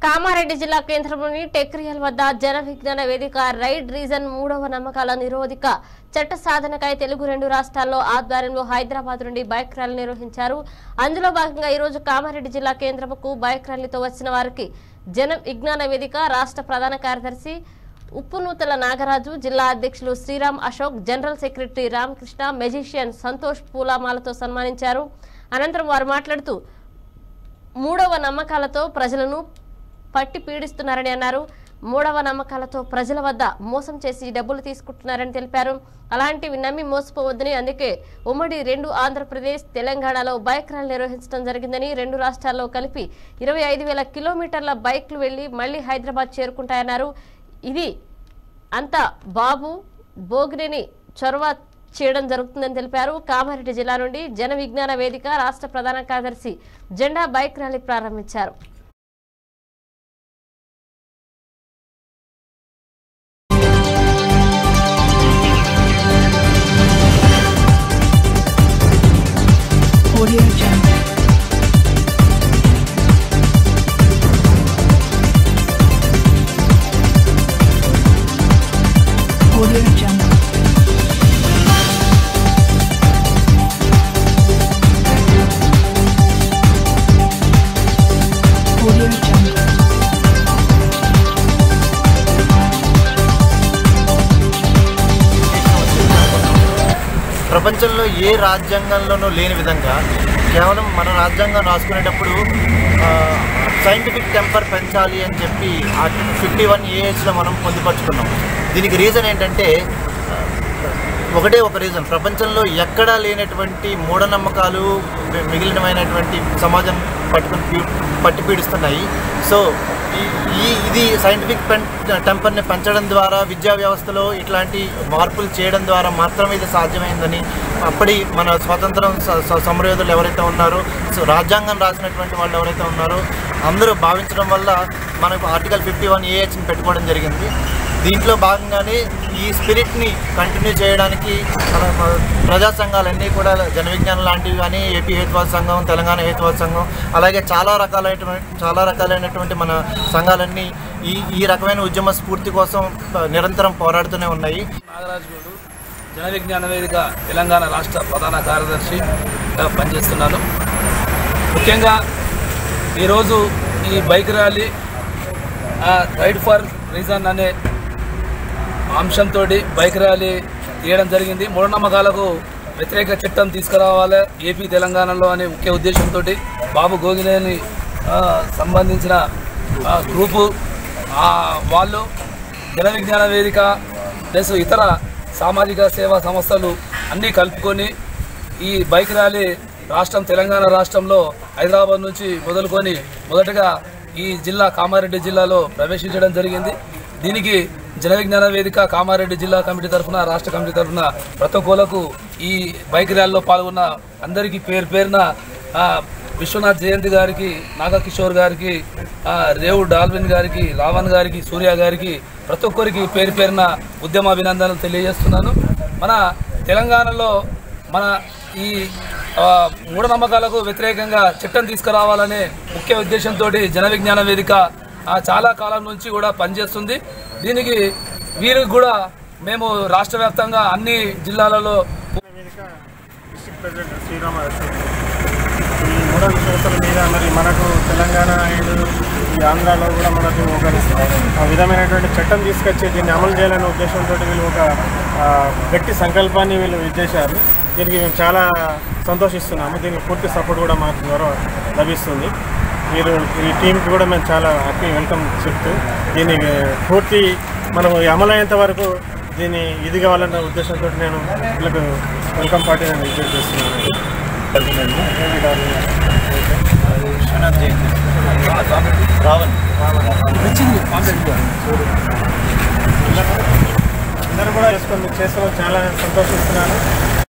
కామారెడ్డి జిల్లా కేంద్రంలోని టెక్రియల్ వద్ద జన విజ్ఞాన వేదిక రైడ్ రీజన్ మూడవ నమ్మకాల నిరోధిక చట్ట సాధనకై తెలుగు రెండు రాష్ట్రాల్లో ఆధ్వర్యంలో హైదరాబాద్ నుండి బైక్ ర్యాలీ నిర్వహించారు అందులో భాగంగా ఈ రోజు కామారెడ్డి జిల్లా కేంద్రముకు బైక్ ర్యాలీతో వచ్చిన వారికి జన విజ్ఞాన వేదిక రాష్ట్ర ప్రధాన కార్యదర్శి ఉప్పునూతల నాగరాజు జిల్లా అధ్యక్షులు Sriram Ashok general secretary Ramakrishna magician Santosh పూలామాలతో సన్మానించారు అనంతరం వారు మాట్లాడుతూ మూడవ నమ్మకాలతో ప్రజలను పట్టి పీడిస్తున్నారని అన్నారు మూడవ నమ్మకాలతో ప్రజల వద్ద మోసం చేసి డబ్బులు తీసుకుంటున్నారని తెలిపారు అలాంటివి నమ్మి మోసపోవద్దని అందుకే ఉమ్మడి రెండు ఆంధ్రప్రదేశ్ తెలంగాణలో బైక్ ర్యాలీ నిర్వహించడం జరిగిందని రెండు రాష్ట్రాల్లో కలిపి ఇరవై ఐదు వేల కిలోమీటర్ల బైక్లు వెళ్లి మళ్లీ హైదరాబాద్ చేరుకుంటాయన్నారు ఇది అంతా బాబు బోగినేని చొరవ చేయడం జరుగుతుందని తెలిపారు కామారెడ్డి జిల్లా నుండి జన విజ్ఞాన వేదిక రాష్ట్ర ప్రధాన కార్యదర్శి జెండా బైక్ ర్యాలీ ప్రారంభించారు Audio Jungle. Audio Jungle. Audio Jungle. ప్రపంచంలో ఏ రాజ్యాంగంలోనూ లేని విధంగా కేవలం మన రాజ్యాంగం రాసుకునేటప్పుడు సైంటిఫిక్ టెంపర్ పెంచాలి అని చెప్పి ఆర్టికల్ ఫిఫ్టీ వన్ ఏహెచ్లో మనం పొందుపరుచుకున్నాం దీనికి రీజన్ ఏంటంటే ఆ, ఒకటే ఒక రీజన్ ప్రపంచంలో ఎక్కడా లేనటువంటి మూఢనమ్మకాలు మి- మిగిలినమైనటువంటి సమాజం పట్టుకుని పీ- పట్టి పీడిస్తున్నాయి సో ఈ- ఈ ఇది సైంటిఫిక్ పెన్ టెంపర్ని పెంచడం ద్వారా విద్యా వ్యవస్థలో ఇట్లాంటి మార్పులు చేయడం ద్వారా మాత్రమే ఇది సాధ్యమైందని అప్పటి మన స్వాతంత్రం స- స- సమరయోధులు ఎవరైతే ఉన్నారో సో రాజ్యాంగం రాసినటువంటి వాళ్ళు ఎవరైతే ఉన్నారో అందరూ భావించడం వల్ల మనకు ఆర్టికల్ ఫిఫ్టీ వన్ ఏహెచ్ని పెట్టుకోవడం జరిగింది దీంట్లో భాగంగానే ఈ స్పిరిట్ని కంటిన్యూ చేయడానికి మన మన ప్రజా సంఘాలన్నీ కూడా జన విజ్ఞానం లాంటివి కానీ ఏపీ హేతువాద సంఘం తెలంగాణ హేతువాద సంఘం అలాగే చాలా రకాలైనటువంటి చాలా రకాలైనటువంటి మన సంఘాలన్నీ ఈ ఈ రకమైన ఉద్యమ స్ఫూర్తి కోసం ఆ, నిరంతరం పోరాడుతూనే ఉన్నాయి నాగరాజు గౌడు జన విజ్ఞాన వేదిక తెలంగాణ రాష్ట్ర ప్రధాన కార్యదర్శిగా పనిచేస్తున్నాను ముఖ్యంగా ఈరోజు ఈ bike rally ride for reason అనే అంశంతో బైక్ ర్యాలీ తీయడం జరిగింది మూఢనమ్మకాలకు వ్యతిరేక చట్టం తీసుకురావాలి ఏపీ తెలంగాణలో అనే ముఖ్య ఉద్దేశంతో బాబు గోగినేని ఆ, సంబంధించిన ఆ, గ్రూపు ఆ, వాళ్ళు జన విజ్ఞాన వేదిక ప్లస్ ఇతర సామాజిక సేవా సంస్థలు అన్నీ కలుపుకొని ఈ బైక్ ర్యాలీ రాష్ట్రం తెలంగాణ రాష్ట్రంలో హైదరాబాద్ నుంచి మొదలుకొని మొదటగా ఈ జిల్లా కామారెడ్డి జిల్లాలో ప్రవేశించడం జరిగింది దీనికి జన విజ్ఞాన వేదిక కామారెడ్డి జిల్లా కమిటీ తరఫున రాష్ట్ర కమిటీ తరఫున ప్రతి ఒక్కరికి ఈ బైక్ ర్యాలీలో పాల్గొన్న అందరికీ పేరు పేరున ఆ, విశ్వనాథ్ జయంతి గారికి నాగకిషోర్ గారికి ఆ, రేవు డాల్విన్ గారికి లావణ్ గారికి సూర్య గారికి ప్రతి ఒక్కరికి పేరు పేరున ఉద్యమ అభినందనలు తెలియజేస్తున్నాను మన తెలంగాణలో మన ఈ ఆ, మూఢనమ్మకాలకు వ్యతిరేకంగా చట్టం తీసుకురావాలనే ముఖ్య ఉద్దేశంతో జన విజ్ఞాన వేదిక ఆ, చాలా కాలం నుంచి కూడా పనిచేస్తుంది దీనికి వీరికి కూడా మేము రాష్ట్ర వ్యాప్తంగా అన్ని జిల్లాలలో వేదిక డిస్ట్రిక్ట్ ప్రెసిడెంట్ శ్రీరామ అశోక్. ఈ మూడవ సంవత్సరాల మీద మరి మనకు తెలంగాణ అండ్ ఈ ఆంధ్రాలో కూడా మనకు ఒక ఆ విధమైనటువంటి చట్టం తీసుకొచ్చి దీన్ని అమలు చేయాలనే ఉద్దేశంతో వీళ్ళు ఒక ఆ, గట్టి సంకల్పాన్ని వీళ్ళు చేశారు దీనికి మేము చాలా సంతోషిస్తున్నాము దీనికి పూర్తి సపోర్ట్ కూడా మాకు ద్వారా లభిస్తుంది మీరు ఈ టీంకి కూడా మేము చాలా హ్యాపీ వెల్కమ్ చెప్తూ దీన్ని పూర్తి మనం అమలయ్యేంత వరకు దీన్ని ఇది కావాలన్న ఉద్దేశంతో నేను వీళ్ళకు వెల్కమ్ పార్టీ నేను విజ్ఞప్తి చేస్తున్నాను విశ్వనాథ్ జయంతి రావణ్ అందరూ కూడా చేసుకొని చేస్తామని చాలా సంతోషిస్తున్నాను